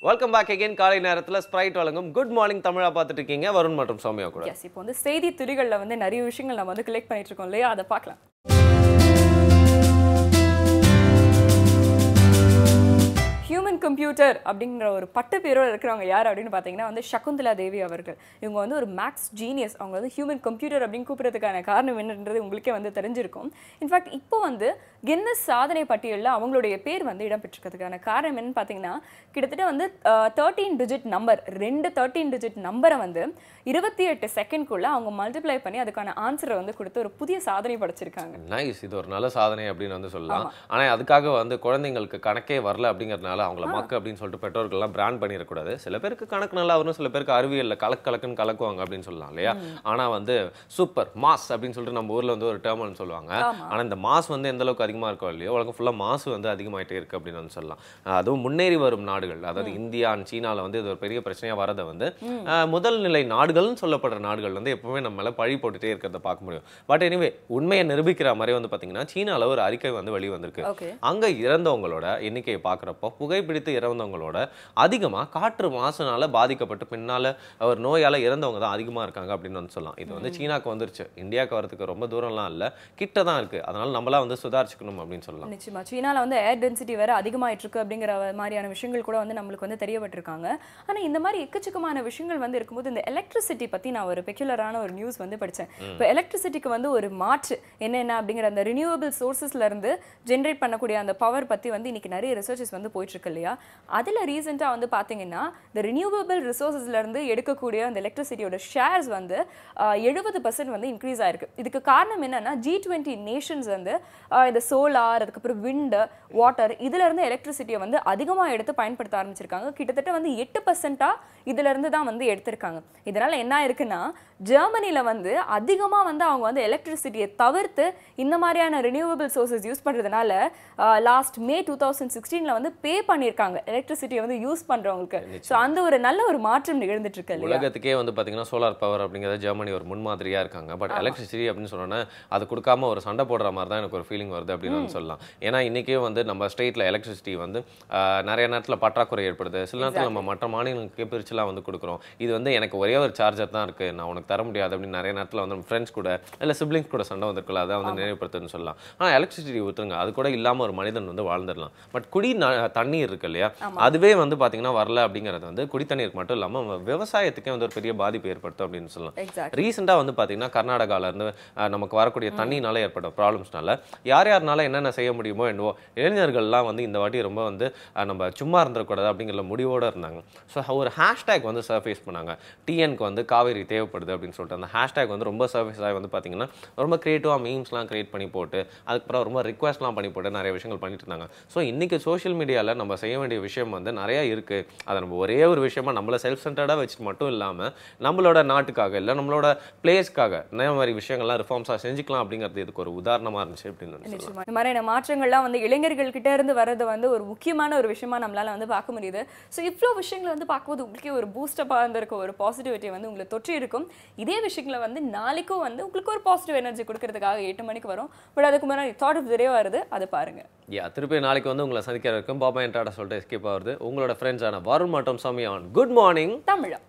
welcome back again காலை நேரத்தில் Sprite வழங்கும் குட் மார்னிங் தமிழா பார்த்துட்டு இருக்கீங்க வருண் மற்றும் சௌமியா கூட எஸ் இப்போ வந்து செய்தி துறைகளில் வந்து நிறைய விஷயங்கள் நம்ம வந்து கலெக்ட் பண்ணிட்டு இருக்கோம் இல்லையா அதை பார்க்கலாம் ஹியூமன் கம்ப்யூட்டர் அப்படிங்கிற ஒரு பட்ட பேரோட இருக்கிறவங்க யார் அப்படின்னு பார்த்தீங்கன்னா வந்து சகுந்தலா தேவி அவர்கள் இவங்க வந்து ஒரு மேக்ஸ் ஜீனியஸ் அவங்க வந்து ஹியூமன் கம்ப்யூட்டர் அப்படின்னு கூப்பிட்றதுக்கான காரணம் என்னன்றது உங்களுக்கே வந்து தெரிஞ்சிருக்கும் இன்ஃபேக்ட் இப்போ வந்து கின்னஸ் சாதனை பட்டியலில் அவங்களுடைய பேர் வந்து இடம்பெற்றிருக்கிறதுக்கான காரணம் என்னன்னு பார்த்தீங்கன்னா கிட்டத்தட்ட வந்து தேர்ட்டீன் டிஜிட் நம்பர் ரெண்டு தேர்ட்டீன் டிஜிட் நம்பரை வந்து இருபத்தி எட்டு செகண்ட்குள்ள அவங்க மல்டிப்ளை பண்ணி அதுக்கான ஆன்சரை வந்து கொடுத்து ஒரு புதிய சாதனை படைச்சிருக்காங்க நைஸ் இது ஒரு நல்ல சாதனை அப்படின்னு வந்து சொல்லலாம் ஆனால் அதுக்காக வந்து குழந்தைங்களுக்கு கணக்கே வரல அப்படிங்கிறதுனால அவங்கள மக்கு அப்படின்னு சொல்லிட்டு பெற்றோர்கள்லாம் பிராண்ட் பண்ணிடக்கூடாது சில பேருக்கு கணக்கு நல்லா வரும் சில பேருக்கு அறிவியலில் கலக்கு கலக்குன்னு கலக்குவாங்க அப்படின்னு சொல்லலாம் இல்லையா ஆனால் வந்து சூப்பர் மாஸ் அப்படின்னு சொல்லிட்டு நம்ம ஊரில் வந்து ஒரு டேர்ம்னு சொல்லுவாங்க ஆனால் இந்த மாஸ் வந்து எந்த அளவுக்கு அதிகமாக இருக்கோ இல்லையோ உலகம் ஃபுல்லாக மாசு வந்து அதிகமாயிட்டே இருக்கு அப்படின்னு வந்து சொல்லலாம் அஹ் அதுவும் முன்னேறி வரும் நாடுகள் அதாவது இந்தியா and சீனால வந்து இது ஒரு பெரிய பிரச்சனையாக வரதை வந்து அஹ் முதல் நிலை நாடுகள்னு சொல்லப்படுற நாடுகள் வந்து எப்பவுமே நம்ம மேல பழி போட்டுட்டே இருக்கிறத பார்க்க முடியும் பட் எனிவே உண்மையை நிரூபிக்கிற மாதிரி வந்து பார்த்தீங்கன்னா சீனால ஒரு அறிக்கை வந்து வெளி வந்திருக்கு ஓகே அங்க இறந்தவங்களோட எண்ணிக்கையை பார்க்குறப்போ புகைப்பிடித்து இறந்தவங்களோட அதிகமா காற்று மாசுனால பாதிக்கப்பட்டு பின்னால ஒரு நோயால இறந்தவங்க தான் அதிகமா இருக்காங்க அப்படின்னு வந்து சொல்லலாம் இது வந்து சீனாக்கு வந்துருச்சு இந்தியாவுக்கு வரதுக்கு ரொம்ப தூரம்லாம் இல்ல கிட்ட தான் இருக்கு அதனால நம்மளாம் வந்து சுதாரிச்சுக்கணும் அப்படின்னு சொல்லலாம் நிச்சயமா சீனால வந்து ஏர் டென்சிட்டி வேற அதிகமாயிட்டு இருக்கு அப்படிங்கிற மாதிரியான விஷயங்கள் கூட வந்து நம்மளுக்கு வந்து தெரியப்பட்டிருக்காங்க ஆனா இந்த மாதிரி எக்கச்சக்கமான விஷயங்கள் வந்து இருக்கும்போது இந்த எலக்ட்ரிசிட்டி பத்தி நான் ஒரு பெக்குலரான ஒரு நியூஸ் வந்து படிச்சேன் இப்போ எலக்ட்ரிசிட்டிக்கு வந்து ஒரு மாற்று என்னென்ன அப்படிங்கிற அந்த ரினியூவபிள் சோர்சஸ்ல இருந்து ஜென்ரேட் பண்ணக்கூடிய அந்த பவர் பத்தி வந்து இன்னைக்கு நிறைய ரிசர்ச்சஸ் வந்து போயிட்டு இருக்கு இல்லையா அதுல ரீசெண்டா வந்து பாத்தீங்கன்னா இந்த ரினியூவபிள் ரிசோர்சஸ்ல இருந்து எடுக்கக்கூடிய அந்த எலக்ட்ரிசிட்டியோட ஷேர்ஸ் வந்து எழுபது பர்சன்ட் வந்து இன்க்ரீஸ் ஆயிருக்கு இதுக்கு காரணம் என்னன்னா ஜி டுவெண்ட்டி நேஷன்ஸ் வந்து ஆஹ் இந்த சோலார் அதுக்கப்புறம் விண்டு வாட்டர் இதுல இருந்து எலக்ட்ரிசிட்டியை வந்து அதிகமா எடுத்து பயன்படுத்த ஆரம்பிச்சிருக்காங்க கிட்டத்தட்ட வந்து எட்டு பர்சன்டா இதுல இருந்து தான் வந்து எடுத்திருக்காங்க இதனால என்ன ஆயிருக்குன்னா ஜெர்மனில வந்து அதிகமா வந்து அவங்க வந்து எலக்ட்ரிசிட்டியை தவிர்த்து இந்த மாதிரியான ரினியூவபிள் சோர்சஸ் யூஸ் பண்றதுனால லாஸ்ட் மே டூ தௌசண்ட் சிக்ஸ்டீன்ல வந்து பே பண்ணியிருக்காங்க எலக்ட்ரிசிட்டியை வந்து யூஸ் பண்றவங்களுக்கு ஸோ அந்த ஒரு நல்ல ஒரு மாற்றம் நிகழ்ந்துட்டு இருக்கு இல்லையா உலகத்துக்கே வந்து பார்த்தீங்கன்னா சோலார் பவர் அப்படிங்கிறது ஜெர்மனி ஒரு முன்மாதிரியா இருக்காங்க பட் எலக்ட்ரிசிட்டி அப்படின்னு சொன்னோன்னா அது கொடுக்காம ஒரு சண்டை போடுற மாதிரி தான் எனக்கு ஒரு ஃபீலிங் வருது அப்படின்னு வந்து சொல்லலாம் ஏன்னா இன்னைக்கே வந்து நம்ம ஸ்டேட்ல எலக்ட்ரிசிட்டி வந்து ஆஹ், நிறைய நேரத்தில் பற்றாக்குறை ஏற்படுது சில நேரத்தில் நம்ம மற்ற மாநிலங்களுக்கு பிரிச்சுலாம் வந்து கொடுக்குறோம் இது வந்து எனக்கு ஒரே ஒரு சார்ஜர் தான் இருக்கு நான் உனக்கு தர முடியாது அப்படின்னு நிறைய நேரத்தில் வந்து ஃப்ரெண்ட்ஸ் கூட இல்லை சிப்ளிங்ஸ் கூட சண்டை வந்திருக்கல அதை வந்து நினைவுபடுத்துன்னு சொல்லலாம் ஆனால் எலக்ட்ரிசிட்டி ஊற்றுங்க அது கூட இல்லாமல் ஒரு மனிதன் வந்து வாழ்ந்துடலாம் பட் குடி ந- தண்ணீர் இருக்கு இல்லையா அதுவே வந்து பார்த்தீங்கன்னா வரல அப்படிங்கிறது வந்து குடி தண்ணீருக்கு மட்டும் இல்லாமல் விவசாயத்துக்கே வந்து ஒரு பெரிய பாதிப்பு ஏற்படுத்தும் அப்படின்னு சொல்லலாம் எக்ஸாக்ட் ரீசெண்டாக வந்து பார்த்தீங்கன்னா கர்நாடகால இருந்து அஹ், நமக்கு வரக்கூடிய தண்ணினால ஏற்பட்ட ப்ராப்ளம்ஸ்னால யார் யாருனால என்னென்ன செய்ய முடியுமோ என்னவோ இளைஞர்கள்லாம் வந்து இந்த வாட்டி ரொம்ப வந்து அஹ், நம்ம சும்மா இருந்துடக்கூடாது அப்படிங்கிற முடிவோட இருந்தாங்க ஸோ ஒரு ஹேஷ்டேக் வந்து சர்ஃபேஸ் பண்ணாங்க டிஎன்க்கு வந்து காவேரி தேவைப்படுது அப்படின்னு சொல்லிட்டு அந்த ஹேஷ்டேக் வந்து ரொம்ப சர்ஃபேஸ் ஆகி வந்து பார்த்தீங்கன்னா ரொம்ப க்ரியேட்டிவாக மீம்ஸ்லாம் கிரியேட் பண்ணி போட்டு அதுக்கப்புறம் ரொம்ப ரிக்வஸ்ட்லாம் பண்ணி போட்டு நிறைய விஷயங்கள் பண்ணிட்டு இருந்தாங்க ஸோ இன்னைக்கு சோஷியல் மீடியாவில் நம்ம செய்ய வேண்டிய விஷயம் வந்து நிறைய இருக்கு அதை நம்ம ஒரே ஒரு விஷயமா நம்மளை செல்ஃப் சென்டர்டாக வச்சுட்டு மட்டும் இல்லாமல் நம்மளோட நாட்டுக்காக இல்லை நம்மளோட பிளேஸ்க்காக இந்த மாதிரி விஷயங்கள்லாம் ரிஃபார்ம்ஸாக செஞ்சுக்கலாம் அப்படிங்கிறது இதுக்கு ஒரு உதாரணமாக இருந்துச்சு அப்படின்னு வந்து சொல்லலாம் நிச்சயமா இந்த மாதிரியான மாற்றங்கள்லாம் வந்து இளைஞர்கள் கிட்ட இருந்து வர்றது வந்து ஒரு முக்கியமான ஒரு விஷயமா நம்மளால வந்து பார்க்க முடியுது ஸோ இவ்வளோ விஷயங்களை வந்து பார்க்கும்போது உங்களுக்கே ஒரு பூஸ்டப்பாக இருந்திருக்க ஒரு பாசிட்டிவிட்டி வந்து உங்களை தொற்றி இருக்கும் இதே விஷயங்களை வந்து நாளைக்கும் வந்து உங்களுக்கு ஒரு பாசிட்டிவ் எனர்ஜி கொடுக்கறதுக்காக எட்டு மணிக்கு வரும் பட் அதுக்கு முன்னாடி தாட் ஆஃப் திரே வருது அதை பாருங்க யா திருப்பி நாளைக்கு வந்து உங்களை சந்திக்க இருக்கும் பாபா என்டாட சொல்லிட்டு எஸ்கேப் ஆகுது உங்களோட ஃப்ரெண்ட்ஸான வருண் மற்றும் சமயான் குட் மார்னிங் தமிழா